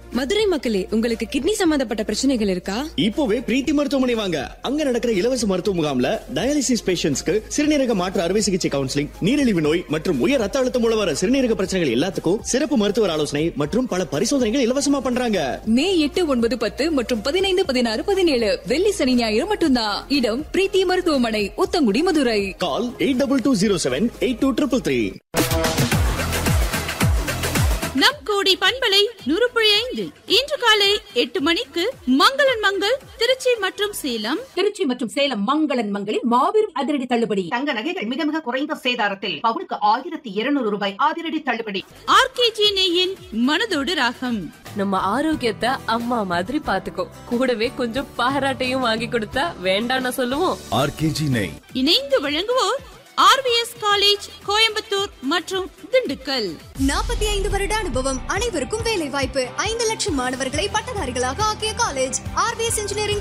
மதுரை மக்களே உங்களுக்கு கிட்னி சம்பந்தப்பட்ட பிரச்சனைகள் இருக்கா இப்போவே பிரீத்தி மருத்துவமனை வாங்க அங்க நடக்கிற இலவச மருத்துவ முகாம்ல டயாலிசிஸ் பேஷண்ட்ஸ்க்கு சிறுநீரக மாற்று அறுவை சிகிச்சை கவுன்சிலிங் நீரிழிவு நோய் மற்றும் உயர் ரத்த அழுத்தம் மூலம் வர சிறுநீரக பிரச்சனைகள் எல்லாத்துக்கும் சிறப்பு மருத்துவர் ஆலோசனை மற்றும் பல பரிசோதனைகள் இலவசமா பண்றாங்க மே எட்டு ஒன்பது பத்து மற்றும் பதினைந்து பதினாறு பதினேழு வெள்ளி சனி ஞாயிறு மட்டும்தான் இடம் பிரீத்தி மருத்துவமனை Uthangudi Madurai call eight double two zero seven eight two triple three நம் கோடி பண்பலை நூறுபுழி ஐந்து இன்று காலை எட்டு மணிக்கு மங்களன் மங்கள் திருச்சி மற்றும் சேலம் திருச்சி மற்றும் சேலம் மங்களன் மங்களில் மாபெரும் அதிரடி தள்ளுபடி தங்க நகைகள் மிக மிக குறைந்த சேதாரத்தில் பவுனுக்கு ஆயிரத்தி இருநூறு ரூபாய் அதிரடி தள்ளுபடி ஆர்கேஜி நெய்யின் மனதோடு ராகம் நம்ம ஆரோக்கியத்தை அம்மா மாதிரி பாத்துக்கோ கூடவே கொஞ்சம் பாராட்டையும் வாங்கி கொடுத்தா வேண்டாம்னு சொல்லுவோம் ஆர்கேஜி நெய் இணைந்து வழங்குவோர் ஆர்விஎஸ் காலேஜ் கோயம்புத்தூர் மற்றும் திண்டுக்கல் நாற்பத்தி ஐந்து வருட அனுபவம் அனைவருக்கும் வேலை வாய்ப்பு ஐந்து லட்சம் மாணவர்களை பட்டதாரிகளாக ஆக்கிய காலேஜ் ஆர்விஎஸ் இன்ஜினியரிங்